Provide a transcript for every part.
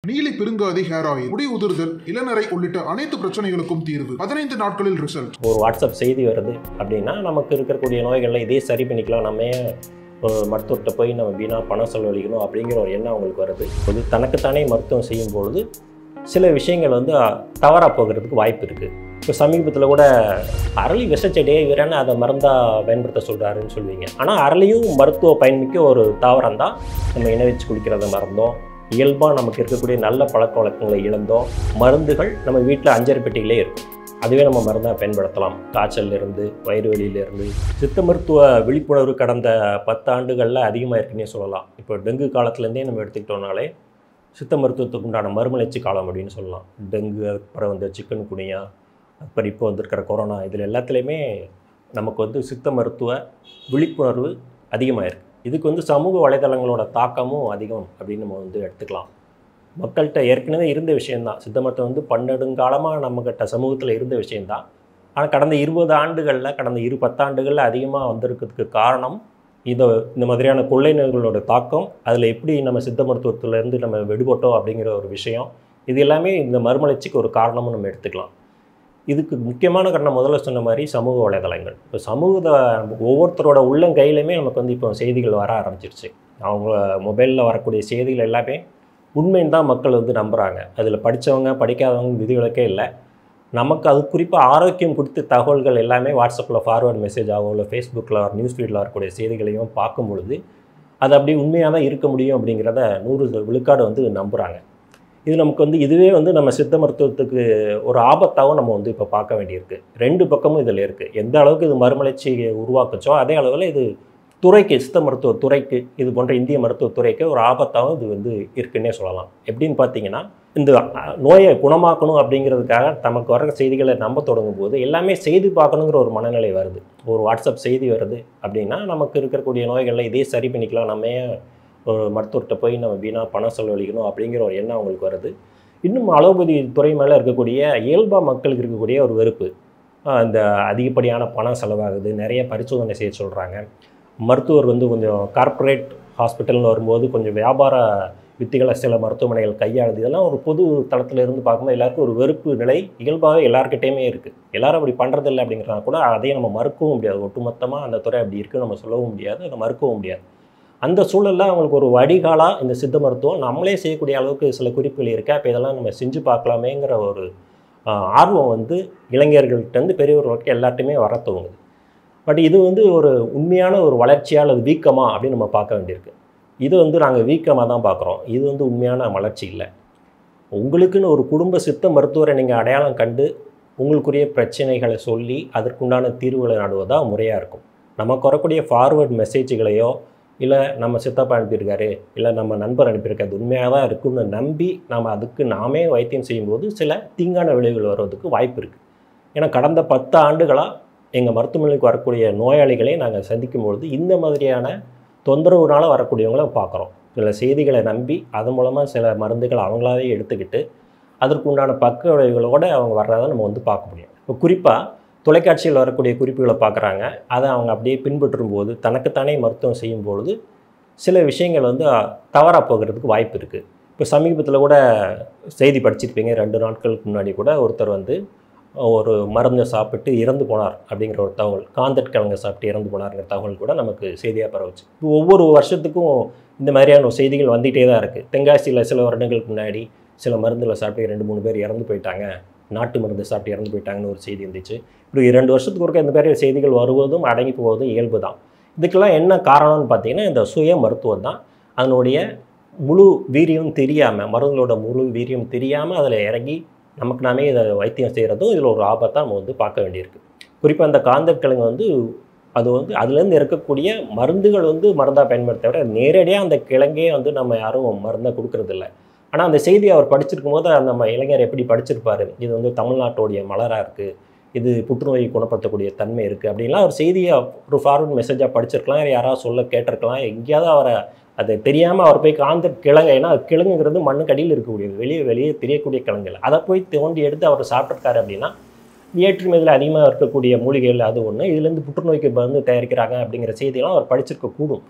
நீலி பெருங்காதி hair oil முடி உதிர்தல் இளநரை உள்ளிட்ட அனைத்து பிரச்சனைகளுக்கும் தீர்வு பதினைந்து நாட்களில் ரிசல்ட் ஒரு வாட்ஸ்அப் செய்தி வருது அப்படின்னா நமக்கு இருக்கக்கூடிய நோய்களில் இதே சரி பண்ணிக்கலாம் நம்ம ஏன் ஒரு மருத்துவர்கிட்ட போய் நம்ம வீணாக பணம் செலவழிக்கணும் அப்படிங்கிற ஒரு எண்ணம் அவங்களுக்கு வருது அது தனக்குத்தானே மருத்துவம் செய்யும் பொழுது சில விஷயங்கள் வந்து தவறாக போகிறதுக்கு வாய்ப்பு இருக்குது இப்போ சமீபத்தில் கூட அரளி விஷச்செடியை இவரன்னு அதை மருந்தாக பயன்படுத்த சொல்கிறாருன்னு சொல்லுவீங்க ஆனால் அரளியும் மருத்துவ பயன்மிக்க ஒரு தாவரம் தான் நம்ம இணை வச்சு குளிக்கிறத மறந்தோம் இயல்பாக நமக்கு இருக்கக்கூடிய நல்ல பழக்க வழக்கங்களை இழந்தோம் மருந்துகள் நம்ம வீட்டில் அஞ்சரை பெட்டிகளே இருக்கும் அதுவே நம்ம மருந்தாக பயன்படுத்தலாம் காய்ச்சல்ல இருந்து வயிறு வலியிலிருந்து சித்த மருத்துவ விழிப்புணர்வு கடந்த பத்து ஆண்டுகளில் அதிகமாக இருக்குன்னே சொல்லலாம் இப்போ டெங்கு காலத்துலேருந்தே நம்ம எடுத்துக்கிட்டோம்னாலே சித்த மருத்துவத்துக்கு உண்டான மறுமலர்ச்சி காலம் அப்படின்னு சொல்லலாம் டெங்கு அப்புறம் வந்து சிக்கன் குனியா அப்புறம் இப்போ வந்திருக்கிற கொரோனா இதில் எல்லாத்துலேயுமே நமக்கு வந்து சித்த மருத்துவ விழிப்புணர்வு அதிகமாக இருக்குது இதுக்கு வந்து சமூக வலைதளங்களோட தாக்கமும் அதிகம் அப்படின்னு நம்ம வந்து எடுத்துக்கலாம் மக்கள்கிட்ட ஏற்கனவே இருந்த விஷயந்தான் சித்த மருத்துவம் வந்து பன்னெடுங்காலமாக நம்மக்கிட்ட சமூகத்தில் இருந்த விஷயந்தான் ஆனால் கடந்த இருபது ஆண்டுகளில் கடந்த இரு பத்தாண்டுகளில் அதிகமாக வந்திருக்கிறதுக்கு காரணம் இதை இந்த மாதிரியான கொள்ளை நோய்களோட தாக்கம் அதில் எப்படி நம்ம சித்த மருத்துவத்திலேருந்து நம்ம விடுபட்டோம் அப்படிங்கிற ஒரு விஷயம் இது எல்லாமே இந்த மறுமலர்ச்சிக்கு ஒரு காரணமும் நம்ம எடுத்துக்கலாம் இதுக்கு முக்கியமான காரணம் முதல்ல சொன்ன மாதிரி சமூக வலைதளங்கள் இப்போ சமூக ஒவ்வொருத்தரோட உள்ளங்கையிலுமே நமக்கு வந்து இப்போ செய்திகள் வர ஆரம்பிச்சிருச்சு அவங்க மொபைலில் வரக்கூடிய செய்திகள் எல்லாமே உண்மைன்னு தான் மக்கள் வந்து நம்புகிறாங்க அதில் படித்தவங்க படிக்காதவங்க விதிவிலக்கே இல்லை நமக்கு அது குறிப்பாக ஆரோக்கியம் குறித்த தகவல்கள் எல்லாமே வாட்ஸ்அப்பில் ஃபார்வர்ட் மெசேஜ் ஆகும் இல்லை ஃபேஸ்புக்கில் நியூஸ் ஃபீல்டில் வரக்கூடிய செய்திகளையும் பார்க்கும் பொழுது அது அப்படி உண்மையாக தான் இருக்க முடியும் அப்படிங்கிறத நூறு விழுக்காடு வந்து நம்புகிறாங்க இது நமக்கு வந்து இதுவே வந்து நம்ம சித்த மருத்துவத்துக்கு ஒரு ஆபத்தாகவும் நம்ம வந்து இப்போ பார்க்க வேண்டியிருக்கு ரெண்டு பக்கமும் இதில் இருக்குது எந்த அளவுக்கு இது மறுமலர்ச்சியை உருவாக்குச்சோ அதே அளவில் இது துறைக்கு சித்த மருத்துவ துறைக்கு இது போன்ற இந்திய மருத்துவ துறைக்கு ஒரு ஆபத்தாகவும் இது வந்து இருக்குன்னே சொல்லலாம் எப்படின்னு பார்த்தீங்கன்னா இந்த அஹ், நோயை குணமாக்கணும் அப்படிங்கிறதுக்காக நமக்கு வர செய்திகளை நம்ப தொடங்கும் போது எல்லாமே செய்தி பார்க்கணுங்கிற ஒரு மனநிலை வருது ஒரு வாட்ஸ்அப் செய்தி வருது அப்படின்னா நமக்கு இருக்கக்கூடிய நோய்களில் இதே சரி பண்ணிக்கலாம் நம்ம ஏன் ஒரு மருத்துவர்கிட்ட போய் நம்ம வீணாக பணம் செலவழிக்கணும் அப்படிங்கிற ஒரு எண்ணம் அவங்களுக்கு வருது இன்னும் அலோபதி துறை மேலே இருக்கக்கூடிய இயல்பாக மக்களுக்கு இருக்கக்கூடிய ஒரு வெறுப்பு ஆஹ் இந்த அதிகப்படியான பணம் செலவாகுது நிறைய பரிசோதனை செய்ய சொல்கிறாங்க மருத்துவர் வந்து கொஞ்சம் கார்ப்பரேட் ஹாஸ்பிட்டல்னு வரும்போது கொஞ்சம் வியாபார வித்திகளை சில மருத்துவமனைகள் கையாளுது இதெல்லாம் ஒரு பொது தளத்தில் இருந்து பார்க்கும்போது எல்லாருக்கும் ஒரு வெறுப்பு நிலை இயல்பாகவே எல்லாருக்கிட்டேயுமே இருக்குது எல்லாரும் அப்படி பண்ணுறதில்ல அப்படிங்கிறனா கூட அதையும் நம்ம மறுக்கவும் முடியாது ஒட்டுமொத்தமாக அந்த துறை அப்படி இருக்குன்னு நம்ம சொல்லவும் முடியாது அதை மறுக்கவும் முடியாது அந்த சூழலில் அவங்களுக்கு ஒரு வடிகாலாக இந்த சித்த மருத்துவம் நம்மளே செய்யக்கூடிய அளவுக்கு சில குறிப்புகள் இருக்கா இப்போ இதெல்லாம் நம்ம செஞ்சு பார்க்கலாமேங்கிற ஒரு ஆஹ், ஆர்வம் வந்து இளைஞர்கள்ட்டேருந்து பெரியவர்களுக்கு எல்லாத்தையுமே வர துவங்குது பட் இது வந்து ஒரு உண்மையான ஒரு வளர்ச்சியா அல்லது வீக்கமா அப்படின்னு நம்ம பார்க்க வேண்டியிருக்கு இது வந்து நாங்கள் வீக்கமாக தான் பார்க்குறோம் இது வந்து உண்மையான வளர்ச்சி இல்லை உங்களுக்குன்னு ஒரு குடும்ப சித்த மருத்துவரை நீங்கள் அடையாளம் கண்டு உங்களுக்குரிய பிரச்சனைகளை சொல்லி அதற்குண்டான தீர்வுகளை நாடுவதாக முறையாக இருக்கும் நமக்கு வரக்கூடிய ஃபார்வர்ட் மெசேஜ்களையோ இல்லை நம்ம சித்தப்பா அனுப்பியிருக்காரு இல்லை நம்ம நண்பர் அனுப்பியிருக்காரு அது உண்மையாக தான் இருக்குன்னு நம்பி நாம் அதுக்கு நாமே வைத்தியம் செய்யும்போது சில தீங்கான விளைவுகள் வருவதற்கு வாய்ப்பு இருக்குது ஏன்னா கடந்த பத்து ஆண்டுகளாக எங்கள் மருத்துவமனைக்கு வரக்கூடிய நோயாளிகளை நாங்கள் சந்திக்கும் பொழுது இந்த மாதிரியான தொந்தரவுனால வரக்கூடியவங்கள பார்க்குறோம் சில செய்திகளை நம்பி அதன் மூலமாக சில மருந்துகளை அவங்களாவே எடுத்துக்கிட்டு அதற்குண்டான பக்க விளைவுகளோடு அவங்க வர்றதை நம்ம வந்து பார்க்க முடியும் இப்போ குறிப்பாக தொலைக்காட்சியில் வரக்கூடிய குறிப்புகளை பார்க்குறாங்க அதை அவங்க அப்படியே பின்பற்றும் போது தனக்குத்தானே மருத்துவம் செய்யும் பொழுது சில விஷயங்கள் வந்து தவறாக போகிறதுக்கு வாய்ப்பு இருக்குது இப்போ சமீபத்தில் கூட செய்தி படிச்சிருப்பீங்க ரெண்டு நாட்களுக்கு முன்னாடி கூட ஒருத்தர் வந்து ஒரு மருந்தை சாப்பிட்டு இறந்து போனார் அப்படிங்கிற ஒரு தகவல் காந்தட் கிழங்கு சாப்பிட்டு இறந்து போனார்ங்கிற தகவல் கூட நமக்கு செய்தியாக பரவுச்சு இப்போ ஒவ்வொரு வருஷத்துக்கும் இந்த மாதிரியான செய்திகள் வந்துகிட்டே தான் இருக்குது தென்காசியில் சில வருடங்களுக்கு முன்னாடி சில மருந்துகளை சாப்பிட்டு ரெண்டு மூணு பேர் இறந்து போயிட்டாங்க நாட்டு மருந்து சாப்பிட்டு இறந்து போயிட்டாங்கன்னு ஒரு செய்தி இருந்துச்சு இப்படி இரண்டு வருஷத்துக்கு ஒருக்க இந்த மாதிரி செய்திகள் வருவதும் அடங்கி போவதும் இயல்பு தான் இதுக்கெல்லாம் என்ன காரணம்னு பார்த்தீங்கன்னா இந்த சுய மருத்துவம் தான் அதனுடைய முழு வீரியம் தெரியாமல் மருந்துகளோட முழு வீரியம் தெரியாமல் அதில் இறங்கி நமக்கு நாமே இதை வைத்தியம் செய்கிறதும் இதில் ஒரு ஆபத்தாக நம்ம வந்து பார்க்க வேண்டியிருக்கு குறிப்பாக அந்த காந்தக்கிழங்கு வந்து அது வந்து அதுலேருந்து இருக்கக்கூடிய மருந்துகள் வந்து மருந்தாக பயன்படுத்த விட நேரடியாக அந்த கிழங்கே வந்து நம்ம யாரும் மருந்தாக கொடுக்கறதில்ல ஆனால் அந்த செய்தியை அவர் படிச்சிருக்கும் போது அந்த நம்ம இளைஞர் எப்படி படிச்சிருப்பாரு இது வந்து தமிழ்நாட்டுடைய மலராக இருக்குது இது புற்றுநோயை குணப்படுத்தக்கூடிய தன்மை இருக்குது அப்படின்லாம் ஒரு செய்தியை ஒரு ஃபார்வர்ட் மெசேஜாக படிச்சிருக்கலாம் இல்லை யாராவது சொல்ல கேட்டிருக்கலாம் எங்கேயாவது அவரை அது தெரியாமல் அவர் போய் காந்த கிழங்கு ஏன்னா அது கிழங்குங்கிறது மண்ணுக்கு அடியில் இருக்கக்கூடியது வெளியே வெளியே தெரியக்கூடிய கிழங்குகள் அதை போய் தோண்டி எடுத்து அவர் சாப்பிட்ருக்காரு அப்படின்னா ஏற்றுமதியில் அதிகமாக இருக்கக்கூடிய மூலிகைகள் அது ஒன்று இதுலேருந்து புற்றுநோய்க்கு மருந்து தயாரிக்கிறாங்க அப்படிங்கிற செய்தியெல்லாம் அவர் படிச்சிருக்க கூடும்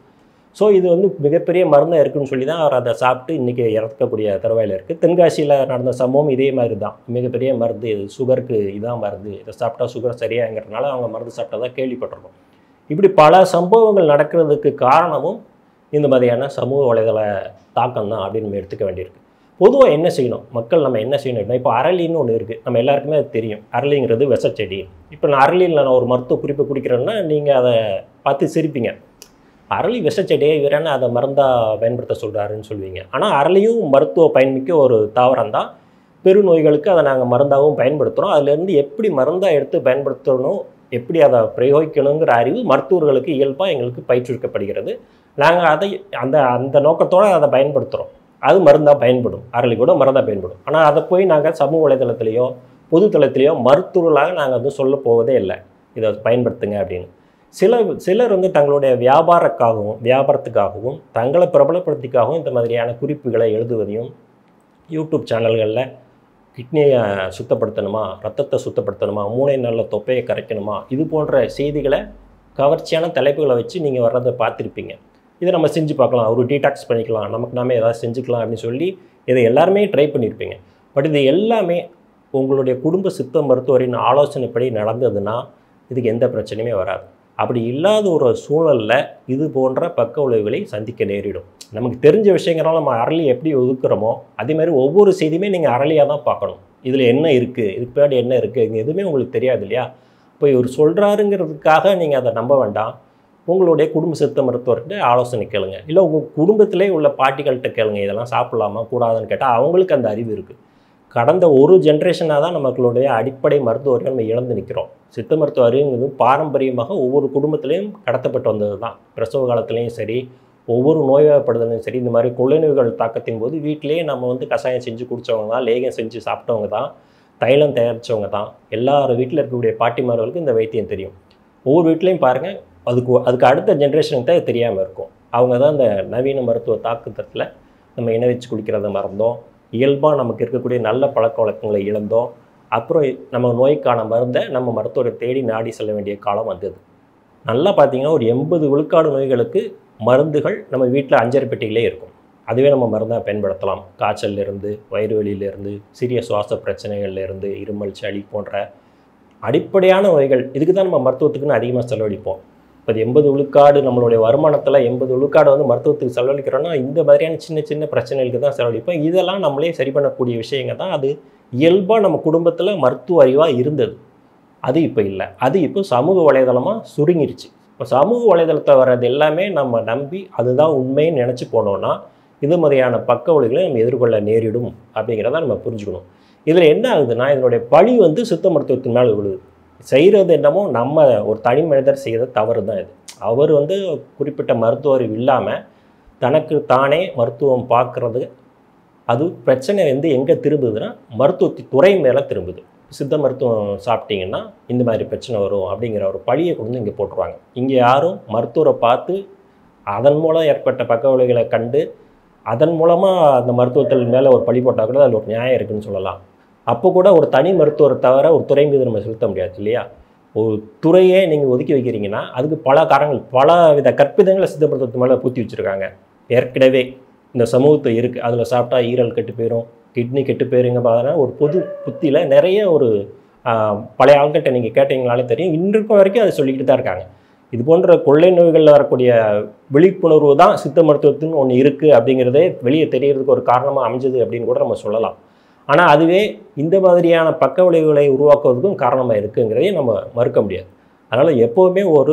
ஸோ இது வந்து மிகப்பெரிய மருந்தாக இருக்குன்னு சொல்லி தான் அவர் அதை சாப்பிட்டு இன்றைக்கி இறக்கக்கூடிய தருவாயில் இருக்குது தென்காசியில் நடந்த சம்பவம் இதே மாதிரி தான் மிகப்பெரிய மருந்து இது சுகருக்கு இதான் மருந்து இதை சாப்பிட்டா சுகர் சரியாங்கிறதுனால அவங்க மருந்து சாப்பிட்டதா கேள்விப்பட்டிருக்கோம் இப்படி பல சம்பவங்கள் நடக்கிறதுக்கு காரணமும் இந்த மாதிரியான சமூக வலைதள தாக்கம் தான் அப்படின்னு நம்ம எடுத்துக்க வேண்டியிருக்கு பொதுவாக என்ன செய்யணும் மக்கள் நம்ம என்ன செய்யணும் இப்போ அரளின்னு ஒன்று இருக்குது நம்ம எல்லாருக்குமே அது தெரியும் அரளிங்கிறது விஷச்செடி இப்போ நான் அரளியில் நான் ஒரு மருத்துவ குறிப்பை குடிக்கிறேன்னா நீங்கள் அதை பார்த்து சிரிப்பீங்க அரளி விஷச்செடியை இவர் என்ன அதை மருந்தாக பயன்படுத்த சொல்கிறாருன்னு சொல்லுவீங்க ஆனால் அரளியும் மருத்துவ பயன்மிக்க ஒரு தாவரம் தான் பெருநோய்களுக்கு அதை நாங்கள் மருந்தாகவும் பயன்படுத்துகிறோம் அதுலேருந்து எப்படி மருந்தாக எடுத்து பயன்படுத்தணும் எப்படி அதை பிரயோகிக்கணுங்கிற அறிவு மருத்துவர்களுக்கு இயல்பாக எங்களுக்கு பயிற்றுவிக்கப்படுகிறது நாங்கள் அதை அந்த அந்த நோக்கத்தோடு அதை பயன்படுத்துகிறோம் அது மருந்தாக பயன்படும் அரளி கூட மருந்தாக பயன்படும் ஆனால் அதை போய் நாங்கள் சமூக வலைதளத்திலேயோ பொது தளத்திலேயோ மருத்துவர்களாக நாங்கள் வந்து சொல்ல போவதே இல்லை இதை பயன்படுத்துங்க அப்படின்னு சில சிலர் வந்து தங்களுடைய வியாபாரக்காகவும் வியாபாரத்துக்காகவும் தங்களை பிரபலப்படுத்திக்காகவும் இந்த மாதிரியான குறிப்புகளை எழுதுவதையும் யூடியூப் சேனல்களில் கிட்னியை சுத்தப்படுத்தணுமா ரத்தத்தை சுத்தப்படுத்தணுமா மூளை நல்ல தொப்பையை கரைக்கணுமா இது போன்ற செய்திகளை கவர்ச்சியான தலைப்புகளை வச்சு நீங்கள் வர்றதை பார்த்துருப்பீங்க இதை நம்ம செஞ்சு பார்க்கலாம் ஒரு டீடாக்ஸ் பண்ணிக்கலாம் நமக்கு நாமே ஏதாவது செஞ்சுக்கலாம் அப்படின்னு சொல்லி இதை எல்லாருமே ட்ரை பண்ணியிருப்பீங்க பட் இது எல்லாமே உங்களுடைய குடும்ப சித்த மருத்துவரின் ஆலோசனைப்படி நடந்ததுன்னா இதுக்கு எந்த பிரச்சனையுமே வராது அப்படி இல்லாத ஒரு சூழலில் இது போன்ற பக்க விளைவுகளை சந்திக்க நேரிடும் நமக்கு தெரிஞ்ச விஷயங்களால நம்ம அரளி எப்படி ஒதுக்குறோமோ அதே மாதிரி ஒவ்வொரு செய்தியுமே நீங்கள் அரளியாக தான் பார்க்கணும் இதில் என்ன இருக்குது இதுக்கு பின்னாடி என்ன இருக்குது இது எதுவுமே உங்களுக்கு தெரியாது இல்லையா இப்போ இவர் சொல்கிறாருங்கிறதுக்காக நீங்கள் அதை நம்ப வேண்டாம் உங்களுடைய குடும்ப சித்த மருத்துவர்கிட்ட ஆலோசனை கேளுங்க இல்லை உங்கள் குடும்பத்திலே உள்ள பாட்டிகள்கிட்ட கேளுங்க இதெல்லாம் சாப்பிடலாமா கூடாதுன்னு கேட்டால் அவங்களுக்கு அந்த அறிவு இருக்குது கடந்த ஒரு ஜென்ரேஷனாக தான் நமக்களுடைய அடிப்படை மருத்துவர்கள் நம்ம இழந்து நிற்கிறோம் சித்த மருத்துவ அறிவுங்கிறது பாரம்பரியமாக ஒவ்வொரு குடும்பத்திலையும் கடத்தப்பட்டு வந்தது தான் பிரசவ காலத்துலேயும் சரி ஒவ்வொரு நோய்வாய்ப்படுதலையும் சரி இந்த மாதிரி கொள்ளை நோய்கள் தாக்கத்தின் போது வீட்டிலேயே நம்ம வந்து கஷாயம் செஞ்சு குடித்தவங்க தான் லேகம் செஞ்சு சாப்பிட்டவங்க தான் தைலம் தயாரித்தவங்க தான் எல்லார் வீட்டில் இருக்கக்கூடிய பாட்டிமார்களுக்கு இந்த வைத்தியம் தெரியும் ஒவ்வொரு வீட்லேயும் பாருங்கள் அதுக்கு அதுக்கு அடுத்த ஜென்ரேஷனுக்கு தான் இது தெரியாமல் இருக்கும் அவங்க தான் இந்த நவீன மருத்துவ தாக்கத்தில் நம்ம இணை வச்சு குடிக்கிறத மறந்தோம் இயல்பாக நமக்கு இருக்கக்கூடிய நல்ல பழக்க வழக்கங்களை இழந்தோம் அப்புறம் நம்ம நோய்க்கான மருந்தை நம்ம மருத்துவரை தேடி நாடி செல்ல வேண்டிய காலம் வந்தது நல்லா பார்த்தீங்கன்னா ஒரு எண்பது விழுக்காடு நோய்களுக்கு மருந்துகள் நம்ம வீட்டில் அஞ்சரை பெட்டிகளே இருக்கும் அதுவே நம்ம மருந்தாக பயன்படுத்தலாம் காய்ச்சல்ல இருந்து வயிறு வலியிலேருந்து சிறிய சுவாச பிரச்சனைகள்ல இருந்து இருமல் சளி போன்ற அடிப்படையான நோய்கள் இதுக்கு தான் நம்ம மருத்துவத்துக்குன்னு அதிகமாக செலவழிப்போம் இப்போ எண்பது விழுக்காடு நம்மளுடைய வருமானத்தில் எண்பது விழுக்காடு வந்து மருத்துவத்துக்கு செலவழிக்கிறோன்னா இந்த மாதிரியான சின்ன சின்ன பிரச்சனைகளுக்கு தான் செலவழிப்போம் இதெல்லாம் நம்மளே சரி பண்ணக்கூடிய விஷயங்க தான் அது இயல்பாக நம்ம குடும்பத்தில் மருத்துவ அறிவாக இருந்தது அது இப்போ இல்லை அது இப்போ சமூக வலைதளமாக சுருங்கிருச்சு இப்போ சமூக வலைதளத்தை வர்றது எல்லாமே நம்ம நம்பி அதுதான் உண்மைன்னு நினச்சி போனோன்னா இது மாதிரியான பக்க விளைவுகளை நம்ம எதிர்கொள்ள நேரிடும் அப்படிங்கிறத நம்ம புரிஞ்சுக்கணும் இதில் என்ன ஆகுதுன்னா இதனுடைய பழி வந்து சித்த மருத்துவத்தின் மேலே விழுது செய்கிறது என்னமோ நம்ம ஒரு தனி மனிதர் செய்கிற தவறு தான் இது அவர் வந்து குறிப்பிட்ட மருத்துவ அறிவு இல்லாமல் தனக்கு தானே மருத்துவம் பார்க்குறது அது பிரச்சனை வந்து எங்கே திரும்புதுன்னா மருத்துவ துறை மேலே திரும்புது சித்த மருத்துவம் சாப்பிட்டீங்கன்னா இந்த மாதிரி பிரச்சனை வரும் அப்படிங்கிற ஒரு பழியை கொண்டு வந்து இங்கே போட்டுருவாங்க இங்கே யாரும் மருத்துவரை பார்த்து அதன் மூலம் ஏற்பட்ட பக்க விளைவுகளை கண்டு அதன் மூலமாக அந்த மருத்துவத்தில் மேலே ஒரு பழி போட்டால் கூட அதில் ஒரு நியாயம் இருக்குன்னு சொல்லலாம் அப்போ கூட ஒரு தனி மருத்துவரை தவிர ஒரு துறை மீது நம்ம செலுத்த முடியாது இல்லையா ஒரு துறையே நீங்கள் ஒதுக்கி வைக்கிறீங்கன்னா அதுக்கு பல காரணங்கள் பல வித கற்பிதங்களை சித்த மருத்துவத்து மேலே பூத்தி வச்சுருக்காங்க ஏற்கனவே இந்த சமூகத்தில் இருக்குது அதில் சாப்பிட்டா ஈரல் கெட்டு போயிடும் கிட்னி கெட்டு போயிருங்க பார்த்தா ஒரு பொது புத்தியில் நிறைய ஒரு ஆஹ், பழைய ஆள்கிட்ட நீங்கள் கேட்டீங்கனாலே தெரியும் இன்றைக்கும் வரைக்கும் அதை சொல்லிக்கிட்டு தான் இருக்காங்க இது போன்ற கொள்ளை நோய்களில் வரக்கூடிய விழிப்புணர்வு தான் சித்த மருத்துவத்துன்னு ஒன்று இருக்குது அப்படிங்கிறதே வெளியே தெரியறதுக்கு ஒரு காரணமாக அமைஞ்சது அப்படின்னு கூட நம்ம சொல்லலாம் ஆனால் அதுவே இந்த மாதிரியான பக்க விளைவுகளை உருவாக்குவதற்கும் காரணமாக இருக்குங்கிறதையும் நம்ம மறுக்க முடியாது அதனால் எப்போவுமே ஒரு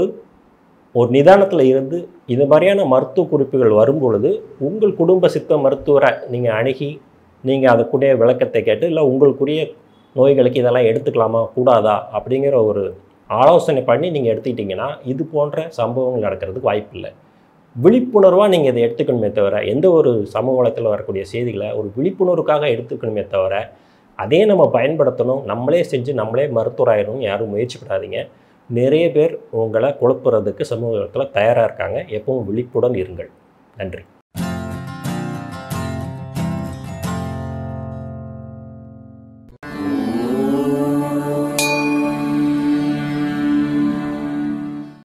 ஒரு நிதானத்தில் இருந்து இந்த மாதிரியான மருத்துவ குறிப்புகள் வரும் பொழுது உங்கள் குடும்ப சித்த மருத்துவரை நீங்கள் அணுகி நீங்கள் அதுக்குடைய விளக்கத்தை கேட்டு இல்லை உங்களுக்குரிய நோய்களுக்கு இதெல்லாம் எடுத்துக்கலாமா கூடாதா அப்படிங்கிற ஒரு ஆலோசனை பண்ணி நீங்கள் எடுத்துக்கிட்டிங்கன்னா இது போன்ற சம்பவங்கள் நடக்கிறதுக்கு வாய்ப்பில்லை விழிப்புணர்வாக நீங்கள் இதை எடுத்துக்கணுமே தவிர எந்த ஒரு சமூக வளத்தில் வரக்கூடிய செய்திகளை ஒரு விழிப்புணர்வுக்காக எடுத்துக்கணுமே தவிர அதே நம்ம பயன்படுத்தணும் நம்மளே செஞ்சு நம்மளே மருத்துவராயிரும் யாரும் முயற்சி பண்ணாதீங்க நிறைய பேர் உங்களை குழப்புறதுக்கு சமூகத்தில் தயாராக இருக்காங்க எப்பவும் விழிப்புடன் இருங்கள் நன்றி